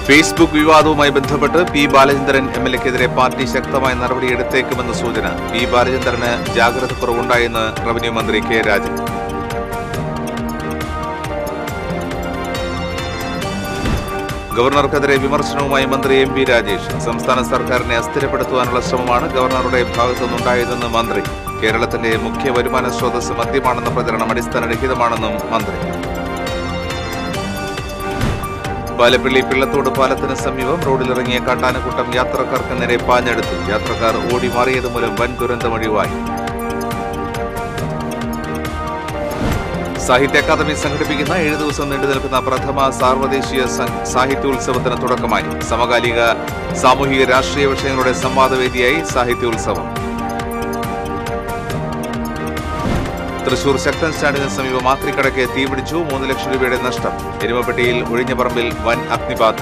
Facebook വിവാദവുമായി ബന്ധപ്പെട്ട് P Balachandran M L എക്കെതിരെ പാർട്ടി ശക്തമായ നടപടിയെടുത്തേക്കുമെന്ന് സൂചന പി ബാലചന്ദ്രന് ജാഗ്രത കുറവുണ്ടായെന്ന് റവന്യൂ മന്ത്രി കെ രാജൻ ഗവർണർക്കെതിരെ വിമർശനവുമായി മന്ത്രി എം പി രാജേഷ് സംസ്ഥാന സർക്കാരിനെ അസ്ഥിരപ്പെടുത്തുവാനുള്ള ശ്രമമാണ് ഗവർണറുടെ ഭാഗത്തുനിന്നുണ്ടായതെന്ന് മന്ത്രി കേരളത്തിന്റെ മുഖ്യ വരുമാന സ്രോതസ് മദ്യമാണെന്ന പ്രചരണം അടിസ്ഥാനരഹിതമാണെന്നും മന്ത്രി പാലപ്പള്ളി പിള്ളത്തോട് പാലത്തിന് സമീപം റോഡിലിറങ്ങിയ കാട്ടാനക്കൂട്ടം യാത്രക്കാർക്ക് നേരെ പാഞ്ഞെടുത്തു യാത്രക്കാർ ഓടി മാറിയത് മൂലം വൻ ദുരന്തമൊഴിവായി സാഹിത്യ അക്കാദമി സംഘടിപ്പിക്കുന്ന ഏഴ് ദിവസം നീണ്ടു നിൽക്കുന്ന പ്രഥമ സാർവദേശീയ സ- സാഹിത്യോത്സവത്തിന് തുടക്കമായി സമകാലിക സാമൂഹിക രാഷ്ട്രീയ വിഷയങ്ങളുടെ സംവാദവേദിയായി സാഹിത്യോത്സവം തൃശൂർ ശക്തൻ സ്റ്റാഡിന് സമീപം ആക്രിക്കടയ്ക്ക് തീപിടിച്ചു മൂന്ന് ലക്ഷം രൂപയുടെ നഷ്ടം എരുമപ്പെട്ടിയിൽ ഒഴിഞ്ഞ പറമ്പിൽ വൻ അഗ്നിബാധ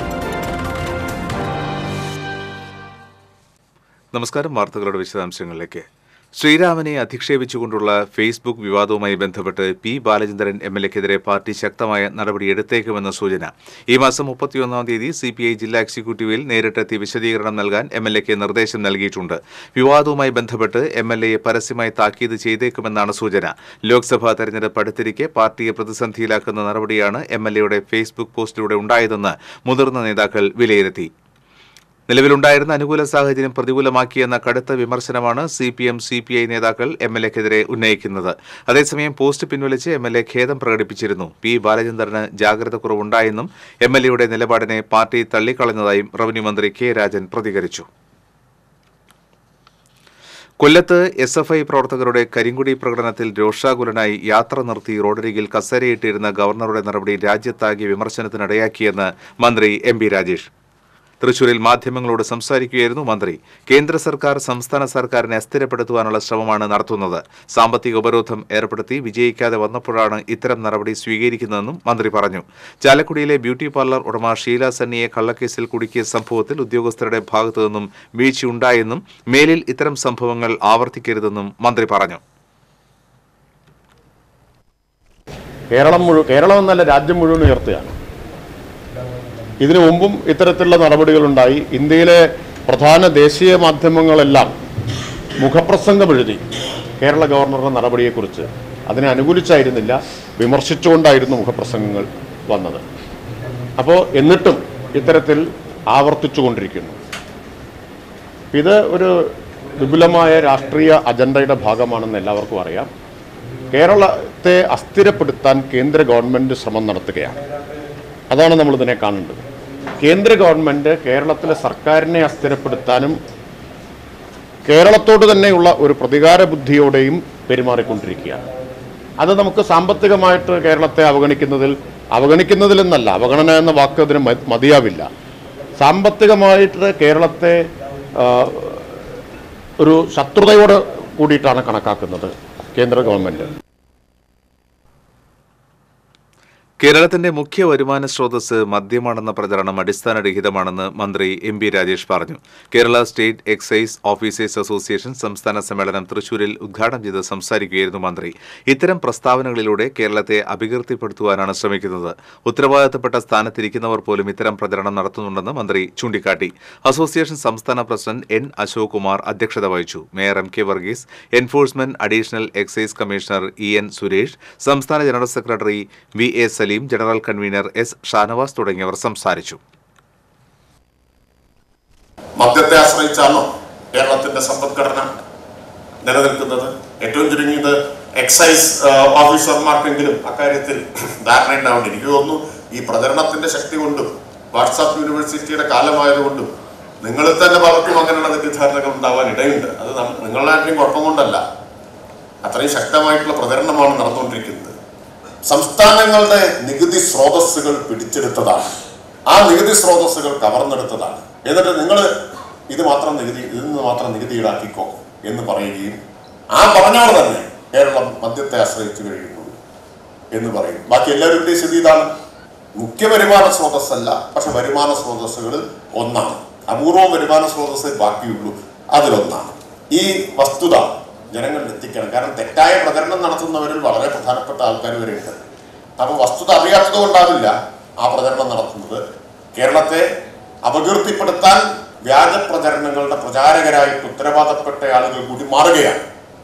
നമസ്കാരം വാർത്തകളുടെ വിശദാംശങ്ങളിലേക്ക് ശ്രീരാമനെ അധിക്ഷേപിച്ചുകൊണ്ടുള്ള ഫേസ്ബുക്ക് വിവാദവുമായി ബന്ധപ്പെട്ട് പി ബാലചന്ദ്രൻ എം എൽ എക്കെതിരെ പാർട്ടി ശക്തമായ നടപടിയെടുത്തേക്കുമെന്ന സൂചന ഈ മാസം മുപ്പത്തിയൊന്നാം തീയതി സി പി ഐ ജില്ലാ എക്സിക്യൂട്ടീവിൽ നേരിട്ടെത്തി വിശദീകരണം നൽകാൻ എം എൽ എക്ക് നിർദ്ദേശം നൽകിയിട്ടുണ്ട് വിവാദവുമായി ബന്ധപ്പെട്ട് എം എൽ എയെ പരസ്യമായി താക്കീത് ചെയ്തേക്കുമെന്നാണ് സൂചന ലോക്സഭാ തെരഞ്ഞെടുപ്പ് അടുത്തിരിക്കെ പാർട്ടിയെ പ്രതിസന്ധിയിലാക്കുന്ന നടപടിയാണ് എം എൽ എയുടെ ഫേസ്ബുക്ക് പോസ്റ്റിലൂടെ ഉണ്ടായതെന്ന് മുതിർന്ന നേതാക്കൾ വിലയിരുത്തി നിലവിലുണ്ടായിരുന്ന അനുകൂല സാഹചര്യം പ്രതികൂലമാക്കിയെന്ന കടുത്ത വിമർശനമാണ് C P M C P I നേതാക്കൾ എം എൽ എക്കെതിരെ ഉന്നയിക്കുന്നത് അതേസമയം പോസ്റ്റ് പിൻവലിച്ച് എം എൽ എ ഖേദം പ്രകടിപ്പിച്ചിരുന്നു പി ബാലചന്ദ്രന് ജാഗ്രത കുറവുണ്ടായെന്നും എം എൽ എയുടെ നിലപാടിനെ പാർട്ടി തള്ളിക്കളഞ്ഞതായും റവന്യൂ മന്ത്രി കെ രാജൻ പ്രതികരിച്ചു കൊല്ലത്ത് എസ് എഫ് ഐ പ്രവർത്തകരുടെ കരിങ്കുടി പ്രകടനത്തിൽ രോഷാകുലനായി യാത്ര നിർത്തി റോഡരികിൽ കസേരയിട്ടിരുന്ന ഗവർണറുടെ നടപടി രാജ്യത്താകെ വിമർശനത്തിനിടയാക്കിയെന്ന് മന്ത്രി എം പി രാജേഷ് തൃശൂരിൽ മാധ്യമങ്ങളോട് സംസാരിക്കുകയായിരുന്നു മന്ത്രി കേന്ദ്ര സർക്കാർ സംസ്ഥാന സർക്കാരിനെ അസ്ഥിരപ്പെടുത്തുവാനുള്ള ശ്രമമാണ് നടത്തുന്നത് സാമ്പത്തിക ഉപരോധം ഏർപ്പെടുത്തി വിജയിക്കാതെ വന്നപ്പോഴാണ് ഇത്തരം നടപടി സ്വീകരിക്കുന്നതെന്നും മന്ത്രി പറഞ്ഞു ചാലക്കുടിയിലെ ബ്യൂട്ടി പാർലർ ഉടമ ഷീല സന്നിയെ കള്ളക്കേസിൽ കുടുക്കിയ സംഭവത്തിൽ ഉദ്യോഗസ്ഥരുടെ ഭാഗത്തുനിന്നും വീഴ്ചയുണ്ടായെന്നും മേലിൽ ഇത്തരം സംഭവങ്ങൾ ആവർത്തിക്കരുതെന്നും മന്ത്രി പറഞ്ഞു കേരളം മുഴുവൻ കേരളം എന്നല്ല രാജ്യം മുഴുവൻ ഉയർത്തുകയാണ് ഇതിനു മുമ്പും ഇത്തരത്തിലുള്ള നടപടികളുണ്ടായി ഇന്ത്യയിലെ പ്രധാന ദേശീയ മാധ്യമങ്ങളെല്ലാം മുഖപ്രസംഗം എഴുതി കേരള ഗവർണറുടെ നടപടിയെക്കുറിച്ച് അതിനെ അനുകൂലിച്ചായിരുന്നില്ല വിമർശിച്ചുകൊണ്ടായിരുന്നു മുഖപ്രസംഗങ്ങൾ വന്നത് അപ്പോൾ എന്നിട്ടും ഇത്തരത്തിൽ ആവർത്തിച്ചുകൊണ്ടിരിക്കുന്നു ഇത് ഒരു വിപുലമായ രാഷ്ട്രീയ അജണ്ടയുടെ ഭാഗമാണെന്ന് എല്ലാവർക്കും അറിയാം കേരളത്തെ അസ്ഥിരപ്പെടുത്താൻ കേന്ദ്ര ഗവൺമെൻറ് ശ്രമം നടത്തുകയാണ് അതാണ് നമ്മൾ ഇതിനെ കാണേണ്ടത് കേന്ദ്ര ഗവൺമെൻറ് കേരളത്തിലെ സർക്കാരിനെ അസ്ഥിരപ്പെടുത്താനും കേരളത്തോട് തന്നെയുള്ള ഒരു പ്രതികാര ബുദ്ധിയോടെയും പെരുമാറിക്കൊണ്ടിരിക്കുകയാണ് അത് നമുക്ക് സാമ്പത്തികമായിട്ട് കേരളത്തെ അവഗണിക്കുന്നതിൽ അവഗണിക്കുന്നതിലെന്നല്ല അവഗണന എന്ന വാക്ക് അതിന് മ- മതിയാവില്ല സാമ്പത്തികമായിട്ട് കേരളത്തെ ആ, ഒരു ശത്രുതയോട് കൂടിയിട്ടാണ് കണക്കാക്കുന്നത് കേന്ദ്ര ഗവൺമെൻറ് കേരളത്തിന്റെ മുഖ്യ വരുമാന സ്രോതസ് മദ്യമാണെന്ന പ്രചരണം അടിസ്ഥാനരഹിതമാണെന്ന് മന്ത്രി എം പി രാജേഷ് പറഞ്ഞു Kerala state excise officers association സംസ്ഥാന സമ്മേളനം തൃശൂരിൽ ഉദ്ഘാടനം ചെയ്ത് സംസാരിക്കുകയായിരുന്നു മന്ത്രി ഇത്തരം പ്രസ്താവനകളിലൂടെ കേരളത്തെ അപകീർത്തിപ്പെടുത്തുവാനാണ് ശ്രമിക്കുന്നത് ഉത്തരവാദിത്തപ്പെട്ട സ്ഥാനത്തിരിക്കുന്നവർ പോലും ഇത്തരം പ്രചരണം നടത്തുന്നുണ്ടെന്ന് മന്ത്രി ചൂണ്ടിക്കാട്ടി അസോസിയേഷൻ സംസ്ഥാന പ്രസിഡന്റ് എൻ അശോക് കുമാർ അധ്യക്ഷത വഹിച്ചു mayor M K Varghese enforcement additional excise commissioner E N Suresh സംസ്ഥാന general secretary V A Salim general convener S Shanavas തുടങ്ങിയവർ സംസാരിച്ചു മദ്യത്തെ ആശ്രയിച്ചാണോ കേരളത്തിന്റെ സമ്പദ്ഘടന നിലനിൽക്കുന്നത് ഏറ്റവും ചുരുങ്ങിയത് എക്സൈസ് ആ, ഓഫീസർമാർക്കെങ്കിലും അക്കാര്യത്തിൽ ധാരണയുണ്ടാവേണ്ടി എനിക്ക് തോന്നുന്നു ഈ പ്രചരണത്തിന്റെ ശക്തി കൊണ്ടും വാട്സാപ്പ് യൂണിവേഴ്സിറ്റിയുടെ കാലമായതുകൊണ്ടും നിങ്ങളിൽ തന്നെ പലർക്കും അങ്ങനെയുള്ള തെറ്റിദ്ധാരണകൾ ഉണ്ടാവാൻ ഇടയുണ്ട് അത് നം- നിങ്ങളുടെ ആരുടെയും കുഴപ്പം കൊണ്ടല്ല അത്രയും ശക്തമായിട്ടുള്ള പ്രചരണമാണ് നടന്നുകൊണ്ടിരിക്കുന്നത് സംസ്ഥാനങ്ങളുടെ നികുതി സ്രോതസ്സുകൾ പിടിച്ചെടുത്തതാണ് ആ നികുതി സ്രോതസ്സുകൾ കവർന്നെടുത്തതാണ് എന്നിട്ട് നിങ്ങൾ ഇത് മാത്രം നികുതി ഇതിൽ നിന്ന് മാത്രം നികുതി ഈടാക്കിക്കോ എന്ന് പറയുകയും ആ പറഞ്ഞാൽ തന്നെ കേരളം മദ്യത്തെ ആശ്രയിച്ചു കഴിയുന്നു എന്ന് പറയും ബാക്കി എല്ലാവരുടെയും സ്ഥിതി ഇതാണ് മുഖ്യ വരുമാന സ്രോതസ്സല്ല പക്ഷെ വരുമാന സ്രോതസ്സുകളിൽ ഒന്നാണ് അപൂർവം വരുമാന സ്രോതസ്സേ ബാക്കിയുള്ളൂ അതിലൊന്നാണ് ഈ വസ്തുത ജനങ്ങളിൽ എത്തിക്കണം കാരണം തെറ്റായ പ്രചരണം നടത്തുന്നവരിൽ വളരെ പ്രധാനപ്പെട്ട ആൾക്കാർ വരെ ഉണ്ട് അപ്പോൾ വസ്തുത അറിയാത്തത് കൊണ്ടാവില്ല ആ പ്രചരണം നടത്തുന്നത് കേരളത്തെ അപകീർത്തിപ്പെടുത്താൻ വ്യാജ പ്രചരണങ്ങളുടെ പ്രചാരകരായിട്ട് ഉത്തരവാദപ്പെട്ട ആളുകൾ കൂടി മാറുകയാണ്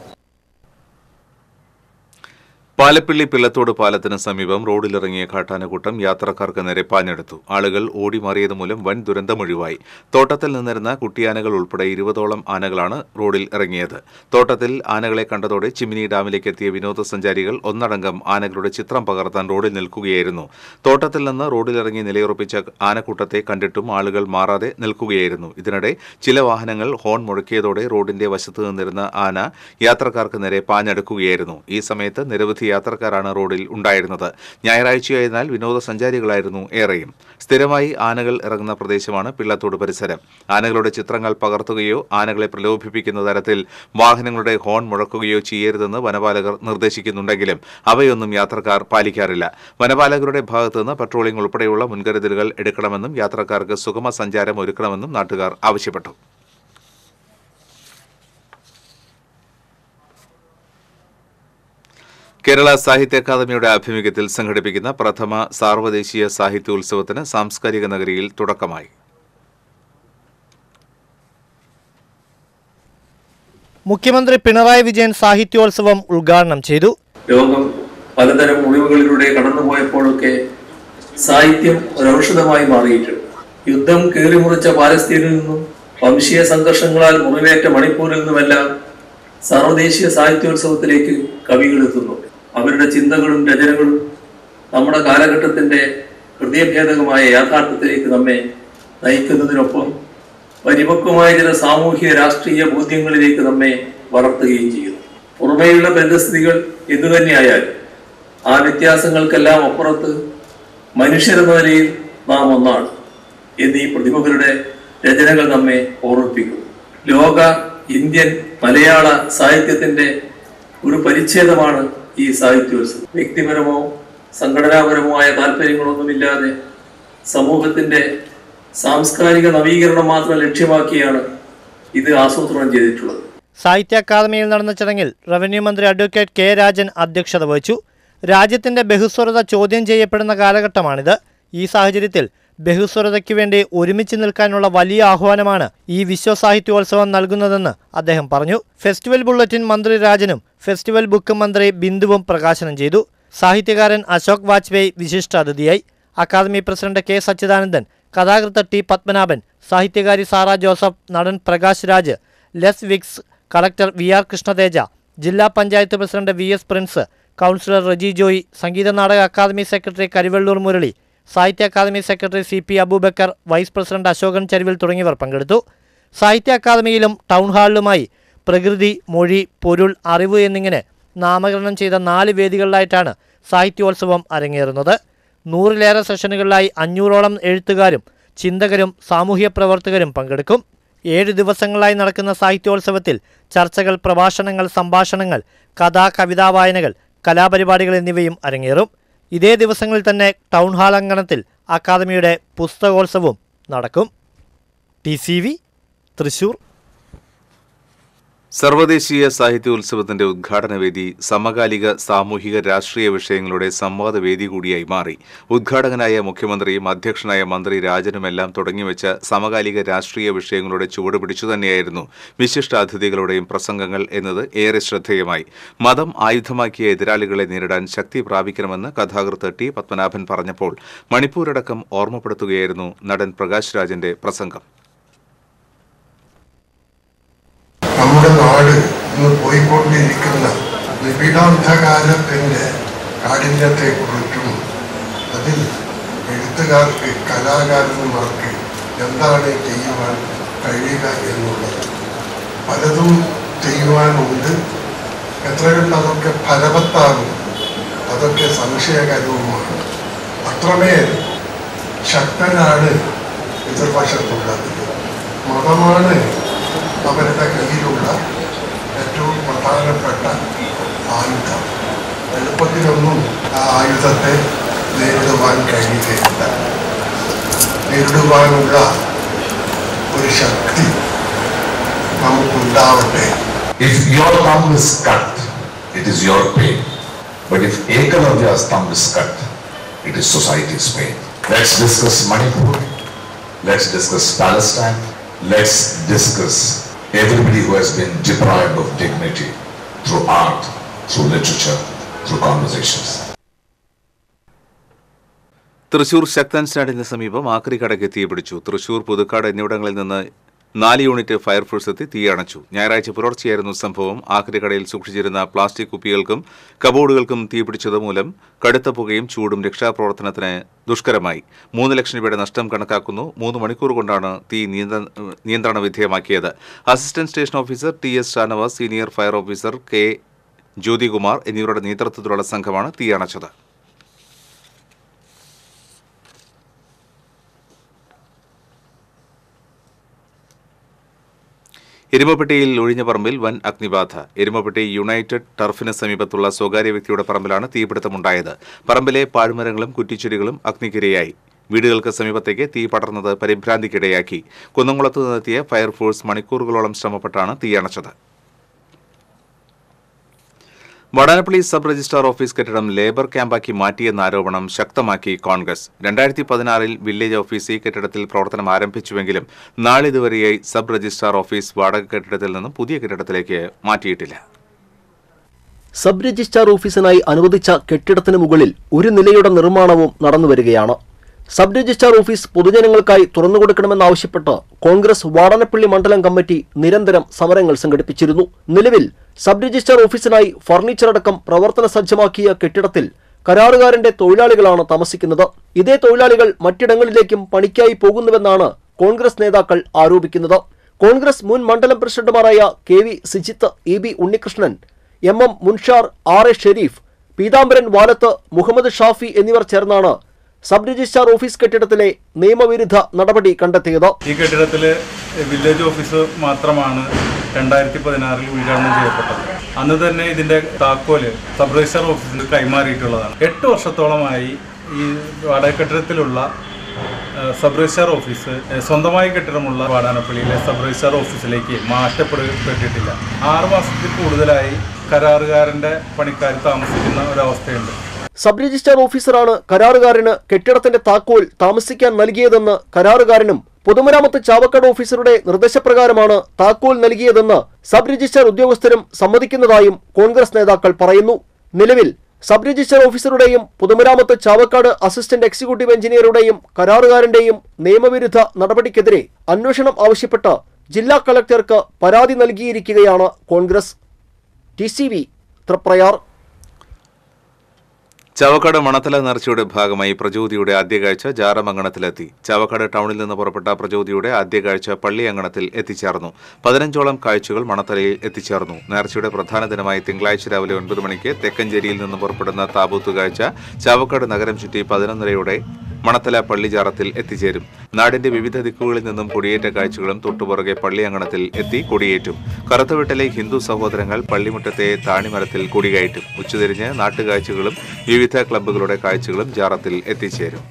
പാലപ്പിള്ളി പിള്ളത്തോട് പാലത്തിന് സമീപം റോഡിലിറങ്ങിയ കാട്ടാനക്കൂട്ടം യാത്രക്കാർക്ക് നേരെ പാഞ്ഞെടുത്തു ആളുകൾ ഓടിമാറിയത് മൂലം വൻ ദുരന്തമൊഴിവായി തോട്ടത്തിൽ നിന്നിരുന്ന കുട്ടിയാനകൾ ഉൾപ്പെടെ ഇരുപതോളം ആനകളാണ് റോഡിൽ ഇറങ്ങിയത് തോട്ടത്തിൽ ആനകളെ കണ്ടതോടെ ചിമ്മിനി ഡാമിലേക്ക് എത്തിയ വിനോദസഞ്ചാരികൾ ഒന്നടങ്കം ആനകളുടെ ചിത്രം പകർത്താൻ റോഡിൽ നിൽക്കുകയായിരുന്നു തോട്ടത്തിൽ നിന്ന് റോഡിലിറങ്ങി നിലയുറപ്പിച്ച ആനക്കൂട്ടത്തെ കണ്ടിട്ടും ആളുകൾ മാറാതെ നിൽക്കുകയായിരുന്നു ഇതിനിടെ ചില വാഹനങ്ങൾ ഹോൺ മുഴക്കിയതോടെ റോഡിന്റെ വശത്ത് നിന്നിരുന്ന ആന യാത്രക്കാർക്ക് നേരെ പാഞ്ഞെടുക്കുകയായിരുന്നു ഈ സമയത്ത് നിരവധി യാത്രക്കാരാണ് റോഡിൽ ഉണ്ടായിരുന്നത് ഞായറാഴ്ചയായതിനാൽ വിനോദസഞ്ചാരികളായിരുന്നു ഏറെയും സ്ഥിരമായി ആനകൾ ഇറങ്ങുന്ന പ്രദേശമാണ് പിള്ളത്തോട് പരിസരം ആനകളുടെ ചിത്രങ്ങൾ പകർത്തുകയോ ആനകളെ പ്രലോഭിപ്പിക്കുന്ന തരത്തിൽ വാഹനങ്ങളുടെ ഹോൺ മുഴക്കുകയോ ചെയ്യരുതെന്ന് വനപാലകർ നിർദ്ദേശിക്കുന്നുണ്ടെങ്കിലും അവയൊന്നും യാത്രക്കാർ പാലിക്കാറില്ല വനപാലകരുടെ ഭാഗത്തുനിന്ന് പട്രോളിംഗ് ഉൾപ്പെടെയുള്ള മുൻകരുതലുകൾ എടുക്കണമെന്നും യാത്രക്കാർക്ക് സുഗമ സഞ്ചാരം ഒരുക്കണമെന്നും നാട്ടുകാർ ആവശ്യപ്പെട്ടു കേരള സാഹിത്യ അക്കാദമിയുടെ ആഭിമുഖ്യത്തിൽ സംഘടിപ്പിക്കുന്ന പ്രഥമ സാർവദേശീയ സാഹിത്യോത്സവത്തിന് സാംസ്കാരിക നഗരിയിൽ തുടക്കമായി മുഖ്യമന്ത്രി പിണറായി വിജയൻ സാഹിത്യോത്സവം ഉദ്ഘാടനം ചെയ്തു ലോകം പലതരം മുറിവുകളിലൂടെ കടന്നുപോയപ്പോഴൊക്കെ സാഹിത്യം ഒരൗഷധമായി മാറിയിട്ടുണ്ട് യുദ്ധം കീറിമുറിച്ച പാലസ്തീനിൽ നിന്നും വംശീയ സംഘർഷങ്ങളാൽ മുറിവേറ്റ മണിപ്പൂരിൽ നിന്നുമെല്ലാം സർവദേശീയ സാഹിത്യോത്സവത്തിലേക്ക് കവികൾ എത്തുന്നു അവരുടെ ചിന്തകളും രചനകളും നമ്മുടെ കാലഘട്ടത്തിന്റെ ഹൃദയഭേദകമായ യാഥാർത്ഥ്യത്തിലേക്ക് നമ്മെ നയിക്കുന്നതിനൊപ്പം പരിപക്വമായ ചില സാമൂഹിക രാഷ്ട്രീയ ബോധ്യങ്ങളിലേക്ക് നമ്മെ വളർത്തുകയും ചെയ്യുന്നു പുറമേയുള്ള ബന്ധസ്ഥിതികൾ എന്തുതന്നെയായാലും ആ വ്യത്യാസങ്ങൾക്കെല്ലാം അപ്പുറത്ത് മനുഷ്യരെന്ന നിലയിൽ നാം ഒന്നാണ് എന്നീ പ്രതിഭകളുടെ രചനകൾ നമ്മെ ഓർമ്മിപ്പിക്കുന്നു ലോക ഇന്ത്യൻ മലയാള സാഹിത്യത്തിന്റെ ഒരു പരിച്ഛേദമാണ് ഈ സാഹിത്യോത്സവം വ്യക്തിപരമോ സംഘടനാപരമോ ആയ താല്പര്യങ്ങളൊന്നുമില്ലാതെ സമൂഹത്തിന്റെ സാംസ്കാരിക നവീകരണം മാത്രം ലക്ഷ്യമാക്കിയാണ് ഇത് ആസൂത്രണം ചെയ്തിട്ടുള്ളത് സാഹിത്യ അക്കാദമിയിൽ നടന്ന ചടങ്ങിൽ റവന്യൂ മന്ത്രി അഡ്വക്കേറ്റ് കെ രാജൻ അധ്യക്ഷത വഹിച്ചു രാജ്യത്തിന്റെ ബഹുസ്വരത ചോദ്യം ചെയ്യപ്പെടുന്ന കാലഘട്ടമാണിത് ഈ സാഹചര്യത്തിൽ ബഹുസ്വരതയ്ക്ക് വേണ്ടി ഒരുമിച്ച് നിൽക്കാനുള്ള വലിയ ആഹ്വാനമാണ് ഈ വിശ്വസാഹിത്യോത്സവം നൽകുന്നതെന്ന് അദ്ദേഹം പറഞ്ഞു ഫെസ്റ്റിവൽ ബുള്ളറ്റിൻ മന്ത്രി രാജനും ഫെസ്റ്റിവൽ ബുക്ക് മന്ത്രി ബിന്ദുവും പ്രകാശനം ചെയ്തു സാഹിത്യകാരൻ അശോക് വാജ്പേയി വിശിഷ്ടാതിഥിയായി അക്കാദമി പ്രസിഡന്റ് കെ സച്ചിദാനന്ദൻ കഥാകൃത്ത് ടി പത്മനാഭൻ സാഹിത്യകാരി സാറ ജോസഫ് നടൻ Prakash Raj Les Wicks collector V R Krishnateja ജില്ലാ panchayat president V S Prince councillor Reji Joy സംഗീത നാടക അക്കാദമി സെക്രട്ടറി കരിവെള്ളൂർ മുരളി സാഹിത്യ academy secretary C P Abubakar vice president Ashokan Charuvil തുടങ്ങിയവർ പങ്കെടുത്തു സാഹിത്യ അക്കാദമിയിലും ടൗൺ ഹാളിലുമായി പ്രകൃതി മൊഴി പൊരുൾ അറിവ് എന്നിങ്ങനെ നാമകരണം ചെയ്ത നാല് വേദികളിലായിട്ടാണ് സാഹിത്യോത്സവം അരങ്ങേറുന്നത് നൂറിലേറെ സെഷനുകളിലായി അഞ്ഞൂറോളം എഴുത്തുകാരും ചിന്തകരും സാമൂഹ്യ പ്രവർത്തകരും പങ്കെടുക്കും ഏഴ് ദിവസങ്ങളായി നടക്കുന്ന സാഹിത്യോത്സവത്തിൽ ചർച്ചകൾ പ്രഭാഷണങ്ങൾ സംഭാഷണങ്ങൾ കഥാ കവിതാ വായനകൾ കലാപരിപാടികൾ എന്നിവയും അരങ്ങേറും ഇതേ ദിവസങ്ങളിൽ തന്നെ ടൗൺ ഹാൾ അങ്കണത്തിൽ അക്കാദമിയുടെ പുസ്തകോത്സവവും നടക്കും ടി സി വി തൃശൂർ സർവദേശീയ സാഹിത്യോത്സവത്തിന്റെ ഉദ്ഘാടന വേദി സമകാലിക സാമൂഹിക രാഷ്ട്രീയ വിഷയങ്ങളുടെ സംവാദ വേദി കൂടിയായി മാറി ഉദ്ഘാടകനായ മുഖ്യമന്ത്രിയും അധ്യക്ഷനായ മന്ത്രി രാജനുമെല്ലാം തുടങ്ങിവെച്ച സമകാലിക രാഷ്ട്രീയ വിഷയങ്ങളുടെ ചുവട് പിടിച്ചു തന്നെയായിരുന്നു വിശിഷ്ടാതിഥികളുടെയും പ്രസംഗങ്ങൾ എന്നത് ഏറെ ശ്രദ്ധേയമായി മതം ആയുധമാക്കിയ എതിരാളികളെ നേരിടാൻ ശക്തി പ്രാപിക്കണമെന്ന് കഥാകൃത്ത് ടി പത്മനാഭൻ പറഞ്ഞപ്പോൾ മണിപ്പൂരടക്കം ഓർമ്മപ്പെടുത്തുകയായിരുന്നു നടൻ പ്രകാശ് രാജന്റെ പ്രസംഗം നമ്മുടെ നാട് ഇന്ന് പോയിക്കൊണ്ടിരിക്കുന്ന നിബിഡാന്ധകാലത്തിൻ്റെ കാഠിന്യത്തെക്കുറിച്ചും അതിൽ എഴുത്തുകാർക്ക് കലാകാരന്മാർക്ക് എന്താണ് ചെയ്യുവാൻ കഴിയുക എന്നുള്ളത് പലതും ചെയ്യുവാനുണ്ട് എത്ര കണ്ട് അതൊക്കെ ഫലവത്താകും അതൊക്കെ സംശയകരവുമാണ് അത്രമേൽ ശക്തനാണ് എതിർവശത്തുള്ളത് മതമാണ് അവരുടെ കയ്യിലുള്ള ഏറ്റവും പ്രധാനപ്പെട്ട ആയുധം എളുപ്പത്തിലൊന്നും ആ ആയുധത്തെ നേരിടുവാൻ കഴിയുകയില്ല നേരിടുവാനുള്ള ഒരു ശക്തി നമുക്കുണ്ടാവട്ടെ If your thumb is cut, it is your pain. But if Ekalavya's thumb is cut, it is society's pain. Let's discuss Manipur Let's discuss Palestine. Let's discuss everybody who has been deprived of dignity through art, through literature, through conversations. Thrissur ശക്തൻ സ്റ്റാൻഡിന് സമീപം ആക്രി കടയ്ക്ക് തീപിടിച്ചു തൃശൂർ പുതുക്കാട് എന്നിവിടങ്ങളിൽ നിന്ന് നാല് unit fire force എത്തി തീയണച്ചു ഞായറാഴ്ച പുലർച്ചെയായിരുന്നു സംഭവം ആക്രി കടയിൽ സൂക്ഷിച്ചിരുന്ന പ്ലാസ്റ്റിക് കുപ്പികൾക്കും കബോർഡുകൾക്കും തീപിടിച്ചത് മൂലം കടുത്ത പുകയും ചൂടും രക്ഷാപ്രവർത്തനത്തിന് ദുഷ്കരമായി മൂന്ന് ലക്ഷം രൂപയുടെ നഷ്ടം കണക്കാക്കുന്നു മൂന്ന് മണിക്കൂർ കൊണ്ടാണ് തീ നിയന്ത്ര- നിയന്ത്രണ വിധേയമാക്കിയത് assistant station officer T S Shanavas senior fire officer K Jyothikumar എന്നിവരുടെ നേതൃത്വത്തിലുള്ള സംഘമാണ് തീയണച്ചത് എരുമപ്പെട്ടിയിൽ ഒഴിഞ്ഞ പറമ്പിൽ വൻ അഗ്നിബാധ എരുമപ്പെട്ടി യുണൈറ്റഡ് ടർഫിന് സമീപത്തുള്ള സ്വകാര്യ വ്യക്തിയുടെ പറമ്പിലാണ് തീപിടുത്തമുണ്ടായത് പറമ്പിലെ പാഴ്മരങ്ങളും കുറ്റിച്ചെടികളും അഗ്നിക്കിരയായി വീടുകൾക്ക് സമീപത്തേക്ക് തീ പടർന്നത് പരിഭ്രാന്തിക്കിടയാക്കി കുന്നംകുളത്ത് നിന്നെത്തിയ ഫയർഫോഴ്സ് മണിക്കൂറുകളോളം ശ്രമപ്പെട്ടാണ് തീയണച്ചത് വടാനപ്പള്ളി സബ് രജിസ്ട്രാർ ഓഫീസ് കെട്ടിടം ലേബർ ക്യാമ്പാക്കി മാറ്റിയെന്ന ആരോപണം ശക്തമാക്കി കോൺഗ്രസ് രണ്ടായിരത്തി പതിനാറിൽ വില്ലേജ് ഓഫീസ് ഈ കെട്ടിടത്തിൽ പ്രവർത്തനം ആരംഭിച്ചുവെങ്കിലും നാളിതുവരെയായി സബ് രജിസ്ട്രാർ ഓഫീസ് വാടക കെട്ടിടത്തിൽ നിന്നും പുതിയ കെട്ടിടത്തിലേക്ക് മാറ്റിയിട്ടില്ല സബ് രജിസ്ട്രാർ ഓഫീസിനായി അനുവദിച്ച കെട്ടിടത്തിന് മുകളിൽ ഒരു നിലയുടെ നിർമ്മാണവും നടന്നുവരികയാണ് സബ് രജിസ്ട്രാർ ഓഫീസ് പൊതുജനങ്ങൾക്കായി തുറന്നുകൊടുക്കണമെന്നാവശ്യപ്പെട്ട് കോൺഗ്രസ് വാടനപ്പള്ളി മണ്ഡലം കമ്മിറ്റി നിരന്തരം സമരങ്ങൾ സംഘടിപ്പിച്ചിരുന്നു നിലവിൽ സബ് രജിസ്ട്രാർ ഓഫീസിനായി ഫർണിച്ചർ അടക്കം പ്രവർത്തന സജ്ജമാക്കിയ കെട്ടിടത്തിൽ കരാറുകാരന്റെ തൊഴിലാളികളാണ് താമസിക്കുന്നത് ഇതേ തൊഴിലാളികൾ മറ്റിടങ്ങളിലേക്കും പണിക്കായി പോകുന്നുവെന്നാണ് കോൺഗ്രസ് നേതാക്കൾ ആരോപിക്കുന്നത് കോൺഗ്രസ് മുൻ മണ്ഡലം പ്രസിഡന്റുമാരായ K V Sijith E B Unnikrishnan M M Munshar R A Sharif Peethambaran Valath Muhammad Shafi എന്നിവർ ചേർന്നാണ് സബ് രജിസ്ട്രാർ ഓഫീസ് കെട്ടിടത്തിലെ നിയമവിരുദ്ധ നടപടി കണ്ടെത്തിയത് ഈ കെട്ടിടത്തിൽ വില്ലേജ് ഓഫീസ് മാത്രമാണ് രണ്ടായിരത്തി പതിനാറിൽ ഉദ്ഘാടനം ചെയ്യപ്പെട്ടത് അന്ന് തന്നെ ഇതിന്റെ താക്കോല് സബ് രജിസ്ട്രാർ ഓഫീസിൽ കൈമാറിയിട്ടുള്ളതാണ് എട്ട് വർഷത്തോളമായി ഈ വാടക കെട്ടിടത്തിലുള്ള ഏഹ്, സബ് രജിസ്ട്രാർ ഓഫീസ് ഏഹ്, സ്വന്തമായി കെട്ടിടമുള്ള വാടാനപ്പള്ളിയിലെ സബ് രജിസ്ട്രാർ ഓഫീസിലേക്ക് മാറ്റപ്പെടപ്പെട്ടിട്ടില്ല ആറ് മാസത്തിൽ കൂടുതലായി കരാറുകാരന്റെ പണിക്കാർ താമസിക്കുന്ന ഒരവസ്ഥയുണ്ട് സബ് രജിസ്ട്രാർ ഓഫീസറാണ് കരാറുകാരന് കെട്ടിടത്തിന്റെ താക്കോൽ താമസിക്കാൻ നൽകിയതെന്ന് കരാറുകാരനും പൊതുമരാമത്ത് ചാവക്കാട് ഓഫീസറുടെ നിർദ്ദേശപ്രകാരമാണ് താക്കോൽ നൽകിയതെന്ന് സബ് രജിസ്ട്രാർ ഉദ്യോഗസ്ഥരും സമ്മതിക്കുന്നതായും കോൺഗ്രസ് നേതാക്കൾ പറയുന്നു നിലവിൽ സബ് രജിസ്ട്രാർ ഓഫീസറുടെയും പൊതുമരാമത്ത് ചാവക്കാട് അസിസ്റ്റന്റ് എക്സിക്യൂട്ടീവ് എഞ്ചിനീയറുടെയും കരാറുകാരന്റെയും നിയമവിരുദ്ധ നടപടിക്കെതിരെ അന്വേഷണം ആവശ്യപ്പെട്ട് ജില്ലാ കളക്ടർക്ക് പരാതി നൽകിയിരിക്കുകയാണ് Congress T C V Triprayar Chavakkad Manathala നേർച്ചയുടെ ഭാഗമായി പ്രചോദിയുടെ ആദ്യ കാഴ്ച ജാറമംഗണത്തിലെത്തി ചാവക്കാട് ടൗണിൽ നിന്ന് പുറപ്പെട്ട പ്രചോദിയുടെ ആദ്യ കാഴ്ച പള്ളി അങ്കണത്തിൽ എത്തിച്ചേർന്നു പതിനഞ്ചോളം കാഴ്ചകൾ മണത്തലയിൽ എത്തിച്ചേർന്നു നേർച്ചയുടെ പ്രധാന ദിനമായി തിങ്കളാഴ്ച രാവിലെ ഒൻപത് മണിക്ക് തെക്കഞ്ചേരിയിൽ നിന്ന് പുറപ്പെടുന്ന താബൂത്ത് കാഴ്ച ചാവക്കാട് നഗരം ചുറ്റി പതിനൊന്നരയോടെ മണത്തല പള്ളിജാറത്തിൽ എത്തിച്ചേരും നാടിന്റെ വിവിധ ദിക്കുകളിൽ നിന്നും കൊടിയേറ്റ കാഴ്ചകളും തൊട്ടുപുറകെ പള്ളിയങ്കണത്തിൽ എത്തി കൊടിയേറ്റും കറുത്തവിട്ടലെ ഹിന്ദു സഹോദരങ്ങൾ പള്ളിമുറ്റത്തെ താണിമരത്തിൽ കൊടികയറ്റും ഉച്ചതിരിഞ്ഞ് നാട്ടുകാഴ്ചകളും വിവിധ ക്ലബ്ബുകളുടെ കാഴ്ചകളും ജാറത്തിൽ എത്തിച്ചേരും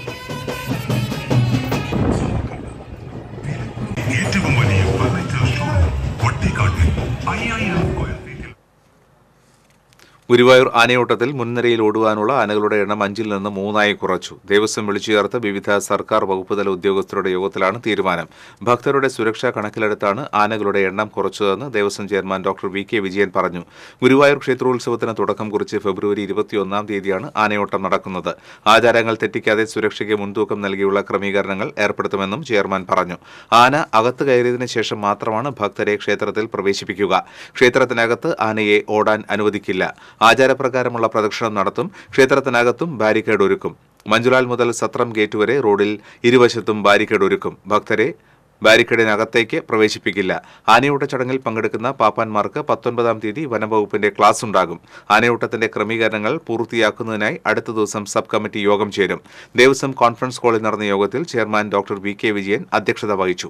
ഏറ്റവും വലിയ ഫർണിച്ചർ സ്റ്റോർ കൊട്ടിക്കാട്ടിൽ അയ്യായിരം സ്ക്വയർ ഫീറ്റിൽ ഗുരുവായൂർ ആനയോട്ടത്തിൽ മുൻനിരയിൽ ഓടുവാനുള്ള ആനകളുടെ എണ്ണം അഞ്ചിൽ നിന്ന് മൂന്നായി കുറച്ചു ദേവസ്വം വിളിച്ചു ചേർത്ത വിവിധ സർക്കാർ വകുപ്പുതല ഉദ്യോഗസ്ഥരുടെ യോഗത്തിലാണ് തീരുമാനം ഭക്തരുടെ സുരക്ഷ കണക്കിലെടുത്താണ് ആനകളുടെ എണ്ണം കുറച്ചതെന്ന് Devaswom chairman doctor V K Vijayan പറഞ്ഞു ഗുരുവായൂർ ക്ഷേത്രോത്സവത്തിന് തുടക്കം കുറിച്ച് ഫെബ്രുവരി ഇരുപത്തിയൊന്നാം തീയതിയാണ് ആനയോട്ടം നടക്കുന്നത് ആചാരങ്ങൾ തെറ്റിക്കാതെ സുരക്ഷയ്ക്ക് മുൻതൂക്കം നൽകിയുള്ള ക്രമീകരണങ്ങൾ ഏർപ്പെടുത്തുമെന്നും ചെയർമാൻ പറഞ്ഞു ആന അകത്ത് കയറിയതിനു ശേഷം മാത്രമാണ് ഭക്തരെ ക്ഷേത്രത്തിൽ പ്രവേശിപ്പിക്കുക ക്ഷേത്രത്തിനകത്ത് ആനയെ ഓടാൻ അനുവദിക്കില്ല ആചാരപ്രകാരമുള്ള പ്രദക്ഷിണം നടത്തും ക്ഷേത്രത്തിനകത്തും ബാരിക്കേഡ് ഒരുക്കും മഞ്ജുലാൽ മുതൽ സത്രം ഗേറ്റ് വരെ റോഡിൽ ഇരുവശത്തും ബാരിക്കേഡ് ഒരുക്കും ഭക്തരെ ബാരിക്കേഡിനകത്തേക്ക് പ്രവേശിപ്പിക്കില്ല ആനയൂട്ട ചടങ്ങിൽ പങ്കെടുക്കുന്ന പാപ്പാന്മാർക്ക് പത്തൊൻപതാം തീയതി വനംവകുപ്പിന്റെ ക്ലാസ് ഉണ്ടാകും ആനയൂട്ടത്തിന്റെ ക്രമീകരണങ്ങൾ പൂർത്തിയാക്കുന്നതിനായി അടുത്ത ദിവസം സബ് കമ്മിറ്റി യോഗം ചേരും ദേവസ്വം കോൺഫറൻസ് ഹാളിൽ നടന്ന യോഗത്തിൽ chairman doctor V K Vijayan അധ്യക്ഷത വഹിച്ചു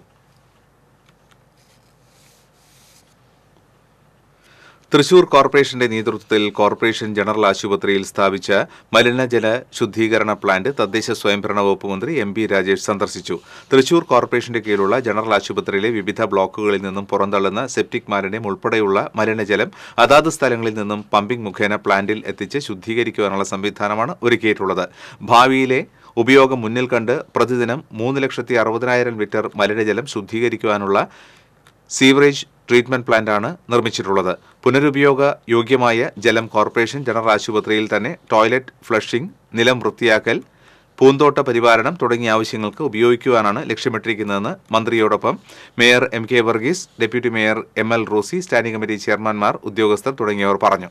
തൃശൂർ കോർപ്പറേഷന്റെ നേതൃത്വത്തിൽ കോർപ്പറേഷൻ ജനറൽ ആശുപത്രിയിൽ സ്ഥാപിച്ച മലിനജല ശുദ്ധീകരണ പ്ലാന്റ് തദ്ദേശ സ്വയംഭരണ വകുപ്പ് മന്ത്രി എം പി രാജേഷ് സന്ദർശിച്ചു തൃശൂർ കോർപ്പറേഷന്റെ കീഴിലുള്ള ജനറൽ ആശുപത്രിയിലെ വിവിധ ബ്ലോക്കുകളിൽ നിന്നും പുറന്തള്ളുന്ന സെപ്റ്റിക് മാലിന്യം ഉൾപ്പെടെയുള്ള മലിനജലം അതാത് സ്ഥലങ്ങളിൽ നിന്നും പമ്പിംഗ് മുഖേന പ്ലാന്റിൽ എത്തിച്ച് ശുദ്ധീകരിക്കുവാനുള്ള സംവിധാനമാണ് ഒരുക്കിയിട്ടുള്ളത് ഭാവിയിലെ ഉപയോഗം മുന്നിൽ കണ്ട് പ്രതിദിനം മൂന്ന് ലക്ഷത്തി അറുപതിനായിരം ലിറ്റർ മലിനജലം ശുദ്ധീകരിക്കുവാനുള്ള സീവറേജ് ട്രീറ്റ്മെന്റ് പ്ലാന്റാണ് നിർമ്മിച്ചിട്ടുള്ളത് പുനരുപയോഗ യോഗ്യമായ ജലം കോർപ്പറേഷൻ ജനറൽ ആശുപത്രിയിൽ തന്നെ ടോയ്ലറ്റ് ഫ്ലഷിംഗ് നിലം വൃത്തിയാക്കൽ പൂന്തോട്ട പരിപാലനം തുടങ്ങിയ ആവശ്യങ്ങൾക്ക് ഉപയോഗിക്കുവാനാണ് ലക്ഷ്യമിട്ടിരിക്കുന്നതെന്ന് മന്ത്രിയോടൊപ്പം mayor M K Varghese deputy mayor M L Rosy standing committee ചെയർമാൻമാർ ഉദ്യോഗസ്ഥർ തുടങ്ങിയവർ പറഞ്ഞു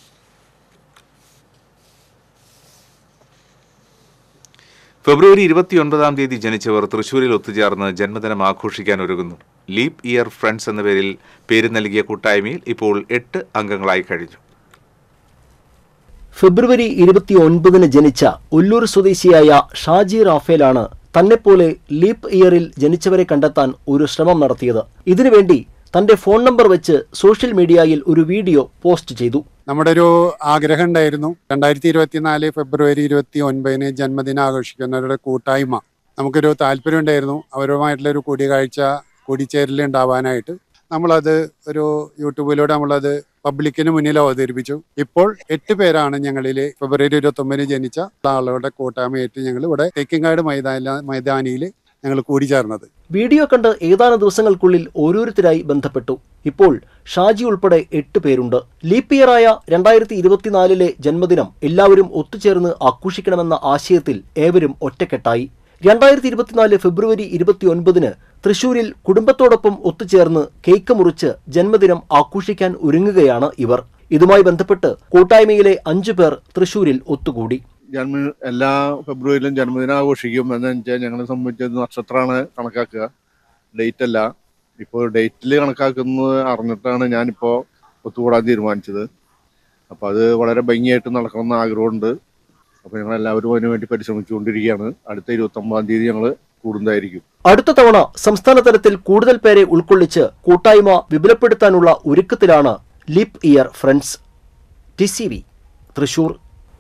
ഫെബ്രുവരി ഇരുപത്തിയൊൻപതാം തീയതി ജനിച്ചവർ തൃശൂരിൽ ഒത്തുചേർന്ന് ജന്മദിനം ആഘോഷിക്കാൻ ഒരുങ്ങുന്നു ലീപ് ഇയർ ഫ്രണ്ട്സ് എന്ന പേരിൽ പേര് നൽകിയ കൂട്ടായ്മയിൽ ഇപ്പോൾ എട്ട് അംഗങ്ങളായി കഴിഞ്ഞു ഫെബ്രുവരി ഇരുപത്തി ഒൻപതിന് ജനിച്ച ഉല്ലൂർ സ്വദേശിയായ ഷാജി റാഫേലാണ് തന്നെപ്പോലെ ലീപ് ഇയറിൽ ജനിച്ചവരെ കണ്ടെത്താൻ ഒരു ശ്രമം നടത്തിയത് ഇതിനുവേണ്ടി തന്റെ ഫോൺ നമ്പർ വെച്ച് സോഷ്യൽ മീഡിയയിൽ ഒരു വീഡിയോ പോസ്റ്റ് ചെയ്തു നമ്മുടെ ഒരു ആഗ്രഹം ഉണ്ടായിരുന്നു രണ്ടായിരത്തി ഇരുപത്തിനാല് ഫെബ്രുവരി ഇരുപത്തി ഒൻപതിന് ജന്മദിനം ആഘോഷിക്കുന്നവരുടെ കൂട്ടായ്മ നമുക്കൊരു താല്പര്യം ഉണ്ടായിരുന്നു അവരുമായിട്ടുള്ള ഒരു കൂടിക്കാഴ്ച കൂടിച്ചേരൽ ഉണ്ടാവാനായിട്ട് നമ്മളത് ഒരു യൂട്യൂബിലൂടെ നമ്മളത് പബ്ലിക്കിന് മുന്നിൽ അവതരിപ്പിച്ചു ഇപ്പോൾ എട്ട് പേരാണ് ഞങ്ങളിൽ ഫെബ്രുവരി ഇരുപത്തി ഒമ്പതിന് ജനിച്ച ആളുകളുടെ കൂട്ടായ്മയായിട്ട് ഞങ്ങൾ ഇവിടെ തേക്കിങ്കാട് മൈതാന മൈതാനിയിൽ ഞങ്ങൾ കൂടിച്ചേർന്നത് വീഡിയോ കണ്ട് ഏതാനും ദിവസങ്ങൾക്കുള്ളിൽ ഓരോരുത്തരായി ബന്ധപ്പെട്ടു ഇപ്പോൾ ഷാജി ഉൾപ്പെടെ എട്ട് പേരുണ്ട് ലീപ് ഇയറായ രണ്ടായിരത്തി ഇരുപത്തിനാലിലെ ജന്മദിനം എല്ലാവരും ഒത്തുചേർന്ന് ആഘോഷിക്കണമെന്ന ആശയത്തിൽ ഏവരും ഒറ്റക്കെട്ടായി രണ്ടായിരത്തി ഇരുപത്തിനാല് ഫെബ്രുവരി ഇരുപത്തിയൊൻപതിന് തൃശൂരിൽ കുടുംബത്തോടൊപ്പം ഒത്തുചേർന്ന് കേക്ക് മുറിച്ച് ജന്മദിനം ആഘോഷിക്കാൻ ഒരുങ്ങുകയാണ് ഇവർ ഇതുമായി ബന്ധപ്പെട്ട് കൂട്ടായ്മയിലെ അഞ്ചു പേർ തൃശൂരിൽ ഒത്തുകൂടി ജന്മ എല്ലാ ഫെബ്രുവരിയിലും ജന്മദിനം ആഘോഷിക്കും എന്ന് വെച്ചാൽ ഞങ്ങളെ സംബന്ധിച്ച് നക്ഷത്രമാണ് കണക്കാക്കുക ഡേറ്റ് അല്ല ഇപ്പോൾ ഡേറ്റിൽ കണക്കാക്കുന്നത് അറിഞ്ഞിട്ടാണ് ഞാനിപ്പോൾ ഒത്തുകൂടാൻ തീരുമാനിച്ചത് അപ്പോൾ അത് വളരെ ഭംഗിയായിട്ട് നടക്കണമെന്ന് ആഗ്രഹമുണ്ട് അപ്പോൾ ഞങ്ങൾ എല്ലാവരും അതിനു വേണ്ടി പരിശ്രമിച്ചുകൊണ്ടിരിക്കുകയാണ് അടുത്ത ഇരുപത്തൊമ്പതാം തീയതി ഞങ്ങൾ കൂടുന്നതായിരിക്കും അടുത്ത തവണ സംസ്ഥാന തലത്തിൽ കൂടുതൽ പേരെ ഉൾക്കൊള്ളിച്ച് കൂട്ടായ്മ വിപുലപ്പെടുത്താനുള്ള ഒരുക്കത്തിലാണ് leap year friends T C V Thrissur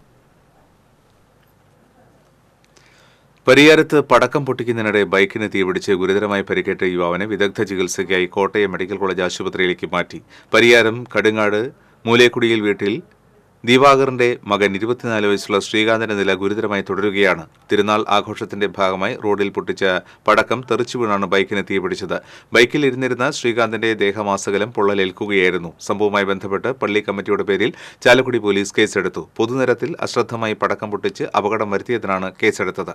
പരിയാരത്ത് പടക്കം പൊട്ടിക്കുന്നതിനിടെ ബൈക്കിന് തീപിടിച്ച് ഗുരുതരമായി പരിക്കേറ്റ യുവാവിനെ വിദഗ്ധ ചികിത്സയ്ക്കായി കോട്ടയം മെഡിക്കൽ കോളേജ് ആശുപത്രിയിലേക്ക് മാറ്റി പരിയാരം കടുങ്ങാട് മൂലേക്കുടിയിൽ വീട്ടിൽ ദിവാകറിന്റെ മകൻ ഇരുപത്തിനാല് വയസ്സുള്ള ശ്രീകാന്തിന്റെ നില ഗുരുതരമായി തുടരുകയാണ് തിരുനാൾ ആഘോഷത്തിന്റെ ഭാഗമായി റോഡിൽ പൊട്ടിച്ച പടക്കം തെറിച്ചു വീണാണ് ബൈക്കിന് തീപിടിച്ചത് ബൈക്കിൽ ഇരുന്നിരുന്ന ശ്രീകാന്തിന്റെ ദേഹമാസകലം പൊള്ളലേൽക്കുകയായിരുന്നു സംഭവവുമായി ബന്ധപ്പെട്ട് പള്ളി കമ്മിറ്റിയുടെ പേരിൽ ചാലക്കുടി പോലീസ് കേസെടുത്തു പൊതുനിരത്തിൽ അശ്രദ്ധമായി പടക്കം പൊട്ടിച്ച് അപകടം വരുത്തിയതിനാണ് കേസെടുത്തത്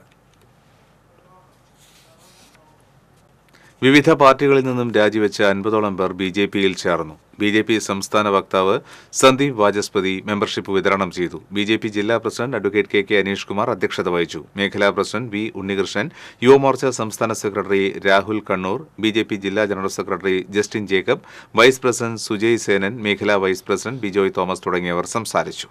വിവിധ പാർട്ടികളിൽ നിന്നും രാജിവെച്ച അൻപതോളം പേർ ബി ജെ പിയിൽ ചേർന്നു ബി ജെ പി സംസ്ഥാന വക്താവ് സന്ദീപ് വാചസ്പതി മെമ്പർഷിപ്പ് വിതരണം ചെയ്തു ബി ജെ പി ജില്ലാ പ്രസിഡന്റ് advocate K K Aneesh Kumar അധ്യക്ഷത വഹിച്ചു മേഖലാ പ്രസിഡന്റ് വി ഉണ്ണികൃഷ്ണൻ യുവമോർച്ച സംസ്ഥാന secretary Rahul Kannur B J P ജില്ലാ general secretary Justin Jacob vice president Sujay Senan മേഖലാ വൈസ് പ്രസിഡന്റ് ബിജോയ് തോമസ് തുടങ്ങിയവർ സംസാരിച്ചു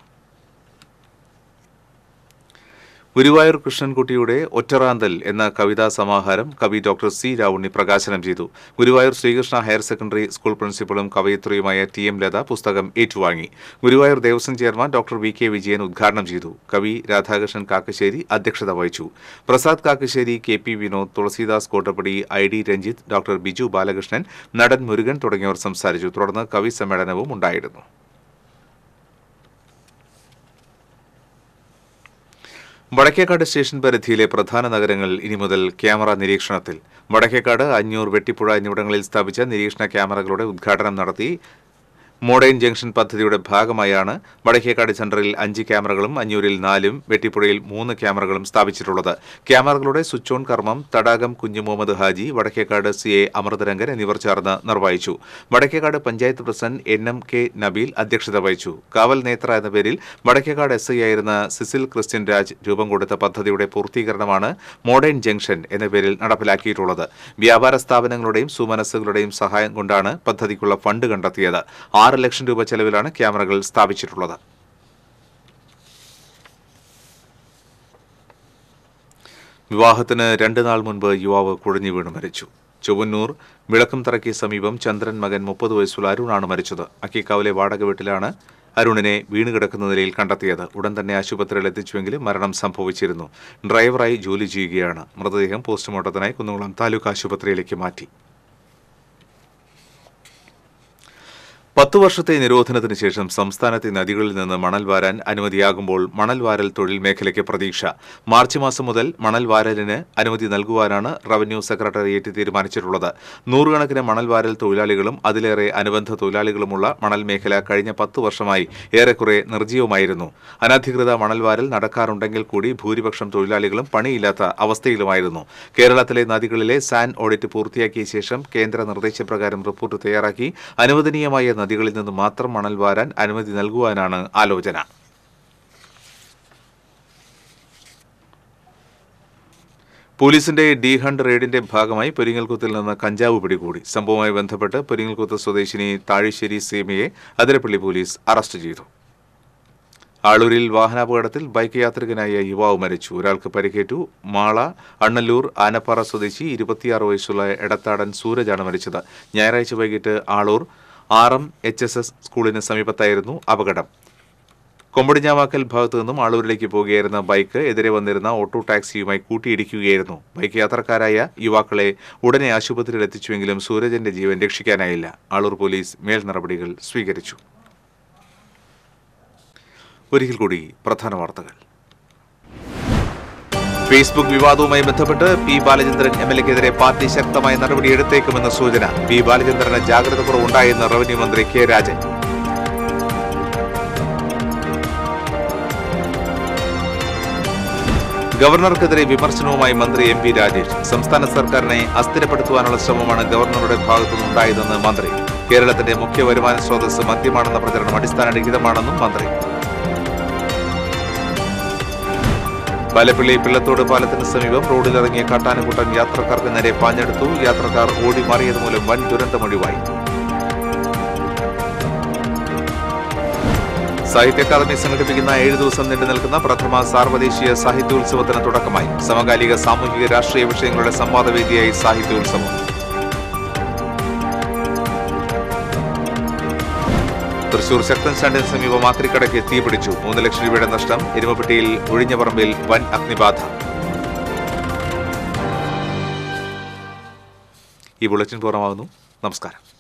ഗുരുവായൂർ കൃഷ്ണൻകുട്ടിയുടെ ഒറ്ററാന്തൽ എന്ന കവിതാ സമാഹാരം കവി ഡോക്ടർ സി രാവുണ്ണി പ്രകാശനം ചെയ്തു Guruvayur Sreekrishna higher secondary school പ്രിൻസിപ്പളും കവയിത്രിയുമായ ടി എം ലത പുസ്തകം ഏറ്റുവാങ്ങി Guruvayur Devaswom chairman doctor V K Vijayan ഉദ്ഘാടനം ചെയ്തു കവി രാധാകൃഷ്ണൻ കാക്കശ്ശേരി അധ്യക്ഷത വഹിച്ചു Prasad Kakkassery K P Vinod Thulasidas Kottappady I D Ranjith doctor Biju Balakrishnan നടൻ മുരുകൻ തുടങ്ങിയവർ സംസാരിച്ചു തുടർന്ന് കവി സമ്മേളനവും ഉണ്ടായിരുന്നു വടക്കേക്കാട് സ്റ്റേഷൻ പരിധിയിലെ പ്രധാന നഗരങ്ങൾ ഇനി മുതൽ ക്യാമറ നിരീക്ഷണത്തിൽ വടക്കേക്കാട് അഞ്ഞൂർ വെട്ടിപ്പുഴ എന്നിവിടങ്ങളിൽ സ്ഥാപിച്ച നിരീക്ഷണ ക്യാമറകളുടെ ഉദ്ഘാടനം നടത്തി മോഡേൺ ജംഗ്ഷൻ പദ്ധതിയുടെ ഭാഗമായാണ് വടക്കേക്കാട് സെന്ററിൽ അഞ്ച് ക്യാമറകളും അഞ്ഞൂരിൽ നാലും വെട്ടിപ്പുഴയിൽ മൂന്ന് ക്യാമറകളും സ്ഥാപിച്ചിട്ടുള്ളത് ക്യാമറകളുടെ സ്വിച്ച് ഓൺ കർമ്മം തടാകം കുഞ്ഞു മുഹമ്മദ് ഹാജി വടക്കേക്കാട് സി എ അമൃതരംഗൻ എന്നിവർ ചേർന്ന് നിർവഹിച്ചു Vadakkekad panchayat president N M K Nabeel അധ്യക്ഷത വഹിച്ചു കാവൽ നേത്ര എന്ന പേരിൽ വടക്കേക്കാട് എസ് ഐ ആയിരുന്ന സിസിൽ ക്രിസ്ത്യൻ രാജ് രൂപം കൊടുത്ത പദ്ധതിയുടെ പൂർത്തീകരണമാണ് മോഡേൺ ജംഗ്ഷൻ എന്ന പേരിൽ നടപ്പിലാക്കിയിട്ടുള്ളത് വ്യാപാര സ്ഥാപനങ്ങളുടെയും സുമനസ്സുകളുടെയും സഹായം കൊണ്ടാണ് പദ്ധതിക്കുള്ള ഫണ്ട് കണ്ടെത്തിയത് ആറ് ലക്ഷം രൂപ ചെലവിലാണ് ക്യാമറകൾ സ്ഥാപിച്ചിട്ടുള്ളത് വിവാഹത്തിന് രണ്ട് നാൾ മുൻപ് യുവാവ് കുഴഞ്ഞു വീണ് മരിച്ചു ചൊവ്വന്നൂർ വിളക്കുംതറയ്ക്ക് സമീപം ചന്ദ്രൻ മകൻ മുപ്പത് വയസ്സുള്ള അരുണാണ് മരിച്ചത് അക്കിക്കാവിലെ വാടക വീട്ടിലാണ് അരുണിനെ വീണുകിടക്കുന്ന നിലയിൽ കണ്ടെത്തിയത് ഉടൻ തന്നെ ആശുപത്രിയിൽ എത്തിച്ചുവെങ്കിലും മരണം സംഭവിച്ചിരുന്നു ഡ്രൈവറായി ജോലി ചെയ്യുകയാണ് മൃതദേഹം പോസ്റ്റ്മോർട്ടത്തിനായി കുന്നംകുളം താലൂക്ക് ആശുപത്രിയിലേക്ക് മാറ്റി പത്തു വർഷത്തെ നിരോധനത്തിന് ശേഷം സംസ്ഥാനത്തെ നദികളിൽ നിന്ന് മണൽ വാരാൻ അനുമതിയാകുമ്പോൾ മണൽ വാരൽ തൊഴിൽ മേഖലയ്ക്ക് പ്രതീക്ഷ മാർച്ച് മാസം മുതൽ മണൽ വാരലിന് അനുമതി നൽകുവാനാണ് റവന്യൂ സെക്രട്ടേറിയറ്റ് തീരുമാനിച്ചിട്ടുള്ളത് നൂറുകണക്കിന് മണൽ വാരൽ തൊഴിലാളികളും അതിലേറെ അനുബന്ധ തൊഴിലാളികളുമുള്ള മണൽ മേഖല കഴിഞ്ഞ പത്തു വർഷമായി ഏറെക്കുറെ നിർജ്ജീവമായിരുന്നു അനധികൃത മണൽ വാരൽ നടക്കാറുണ്ടെങ്കിൽ കൂടി ഭൂരിപക്ഷം തൊഴിലാളികളും പണിയില്ലാത്ത അവസ്ഥയിലുമായിരുന്നു കേരളത്തിലെ നദികളിലെ സാൻ ഓഡിറ്റ് പൂർത്തിയാക്കിയ ശേഷം കേന്ദ്ര നിർദ്ദേശപ്രകാരം റിപ്പോർട്ട് തയ്യാറാക്കി അനുവദനീയമായ നദികളിൽ നിന്ന് മാത്രം മണൽ വാരാൻ അനുമതി നൽകുവാനാണ് ആലോചന പോലീസിന്റെ ഡി ഹണ്ട് റെയ്ഡിന്റെ ഭാഗമായി പൊരിങ്ങൽകുത്തിൽ നിന്ന് കഞ്ചാവ് പിടികൂടി സംഭവവുമായി ബന്ധപ്പെട്ട് പൊരിങ്ങൽകുത്ത് സ്വദേശിനി താഴിശ്ശേരി സീമയെ അതിരപ്പള്ളി പോലീസ് അറസ്റ്റ് ചെയ്തു ആളൂരിൽ വാഹനാപകടത്തിൽ ബൈക്ക് യാത്രികനായ യുവാവ് മരിച്ചു ഒരാൾക്ക് പരിക്കേറ്റു മാള അണ്ണല്ലൂർ ആനപ്പാറ സ്വദേശി ഇരുപത്തിയാറ് വയസ്സുള്ള എടത്താടൻ സൂരജാണ് മരിച്ചത് ഞായറാഴ്ച വൈകിട്ട് Alur R M H S S സ്കൂളിന് സമീപത്തായിരുന്നു അപകടം കൊമ്പടിഞ്ഞാവാക്കൽ ഭാഗത്തു നിന്നും ആളൂരിലേക്ക് പോകുകയായിരുന്ന ബൈക്ക് എതിരെ വന്നിരുന്ന ഓട്ടോ ടാക്സിയുമായി കൂട്ടിയിടിക്കുകയായിരുന്നു ബൈക്ക് യാത്രക്കാരായ യുവാക്കളെ ഉടനെ ആശുപത്രിയിൽ എത്തിച്ചുവെങ്കിലും സൂരജന്റെ ജീവൻ രക്ഷിക്കാനായില്ല ആളൂർ പോലീസ് മേൽ നടപടികൾ സ്വീകരിച്ചു ഒരിക്കൽ കൂടി പ്രധാന വാർത്തകൾ ഫേസ്ബുക്ക് വിവാദവുമായി ബന്ധപ്പെട്ട് പി ബാലചന്ദ്രൻ എം എൽ എക്കെതിരെ പാർട്ടി ശക്തമായ നടപടിയെടുത്തേക്കുമെന്ന സൂചന പി ബാലചന്ദ്രന് ജാഗ്രത കുറവുണ്ടായെന്ന് റവന്യൂ മന്ത്രി കെ രാജൻ ഗവർണർക്കെതിരെ വിമർശനവുമായി മന്ത്രി എം പി രാജേഷ് സംസ്ഥാന സർക്കാരിനെ അസ്ഥിരപ്പെടുത്തുവാനുള്ള ശ്രമമാണ് ഗവർണറുടെ ഭാഗത്തുനിന്നുണ്ടായതെന്ന് മന്ത്രി കേരളത്തിന്റെ മുഖ്യ വരുമാന സ്രോതസ് മദ്യമാണെന്ന പ്രചരണം അടിസ്ഥാനരഹിതമാണെന്നും മന്ത്രി പാലപ്പിള്ളി പിള്ളത്തോട് പാലത്തിന് സമീപം റോഡിലിറങ്ങിയ കാട്ടാനക്കൂട്ടം യാത്രക്കാർക്ക് നേരെ പാഞ്ഞെടുത്തു യാത്രക്കാർ ഓടി മാറിയത് മൂലം വൻ ദുരന്തമൊഴിവായി സാഹിത്യ അക്കാദമി സംഘടിപ്പിക്കുന്ന ഏഴ് ദിവസം നീണ്ടു നിൽക്കുന്ന പ്രഥമ സാർവദേശീയ സാഹിത്യോത്സവത്തിന് തുടക്കമായി സമകാലിക സാമൂഹിക രാഷ്ട്രീയ വിഷയങ്ങളുടെ സംവാദവേദിയായി സാഹിത്യോത്സവം തൃശൂർ ശക്തൻ സ്റ്റാൻഡിന് സമീപം ആക്രിക്കടയ്ക്ക് തീപിടിച്ചു മൂന്ന് ലക്ഷം രൂപയുടെ നഷ്ടം എരുമപ്പെട്ടിയിൽ ഒഴിഞ്ഞപറമ്പിൽ വൻ അഗ്നിബാധ ഈ ബുള്ളറ്റിൻ പൂർണ്ണമാകുന്നു നമസ്കാരം